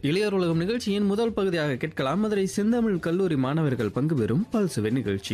இளையோர் உலகம் நிகழ்ச்சியின் முதல் பகுதியாக கேட்கலாம் மதுரை செந்தமிழ் கல்லூரி மாணவர்கள் பங்கு பெறும் பல்சுவை நிகழ்ச்சி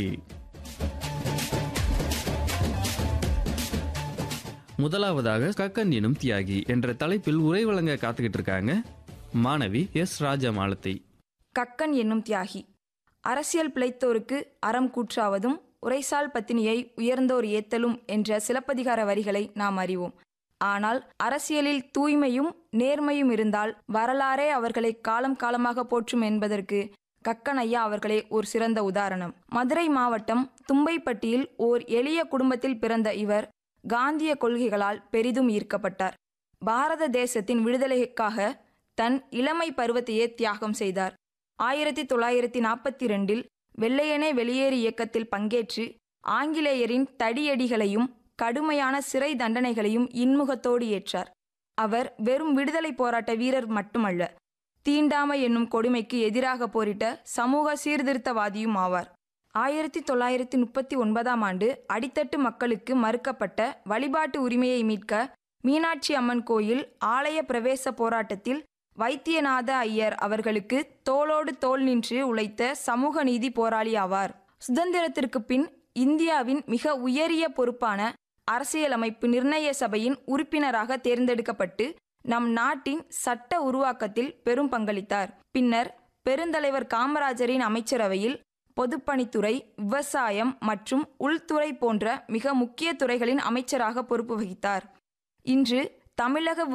முதலாவதாக கக்கன் எனும் தியாகி என்ற தலைப்பில் உரை வழங்க காத்துக்கிட்டு இருக்காங்க மாணவி எஸ் ராஜா மாலத்தை கக்கன் என்னும் தியாகி அரசியல் பிழைத்தோருக்கு அறம் கூற்றாவதும் உரைசால் பத்தினியை உயர்ந்தோர் ஏத்தலும் என்ற சிலப்பதிகார வரிகளை நாம் அறிவோம் ஆனால் அரசியலில் தூய்மையும் நேர்மையும் இருந்தால் வரலாறே அவர்களை காலம் காலமாக போற்றும் என்பதற்கு கக்கன் ஐயா அவர்களே ஒரு சிறந்த உதாரணம் மதுரை மாவட்டம் தும்பைப்பட்டியில் ஓர் எளிய குடும்பத்தில் பிறந்த இவர் காந்திய கொள்கைகளால் பெரிதும் ஈர்க்கப்பட்டார் பாரத தேசத்தின் விடுதலைக்காக தன் இளமை பருவத்தையே தியாகம் செய்தார் ஆயிரத்தி தொள்ளாயிரத்தி நாற்பத்தி ரெண்டில் வெள்ளையனே வெளியேறு இயக்கத்தில் பங்கேற்று ஆங்கிலேயரின் தடியடிகளையும் கடுமையான சிறை தண்டனைகளையும் இன்முகத்தோடு ஏற்றார் அவர் வெறும் விடுதலை போராட்ட வீரர் மட்டுமல்ல தீண்டாமை என்னும் கொடுமைக்கு எதிராக போரிட்ட சமூக சீர்திருத்தவாதியும் ஆவார் ஆயிரத்தி தொள்ளாயிரத்தி முப்பத்தி ஒன்பதாம் ஆண்டு அடித்தட்டு மக்களுக்கு மறுக்கப்பட்ட வழிபாட்டு உரிமையை மீட்க மீனாட்சி அம்மன் கோயில் ஆலய பிரவேச போராட்டத்தில் வைத்தியநாத ஐயர் அவர்களுக்கு தோளோடு தோள் நின்று உழைத்த சமூக நீதி போராளி ஆவார் சுதந்திரத்திற்கு பின் இந்தியாவின் மிக உயரிய பொறுப்பான அரசியலமைப்பு நிர்ணய சபையின் உறுப்பினராக தேர்ந்தெடுக்கப்பட்டு நம் நாட்டின் சட்ட உருவாக்கத்தில் பெரும் பங்களித்தார் பின்னர் பெருந்தலைவர் காமராஜரின் அமைச்சரவையில் பொதுப்பணித்துறை விவசாயம் மற்றும் உள்துறை போன்ற மிக முக்கிய துறைகளின் அமைச்சராக பொறுப்பு வகித்தார் இன்று தமிழக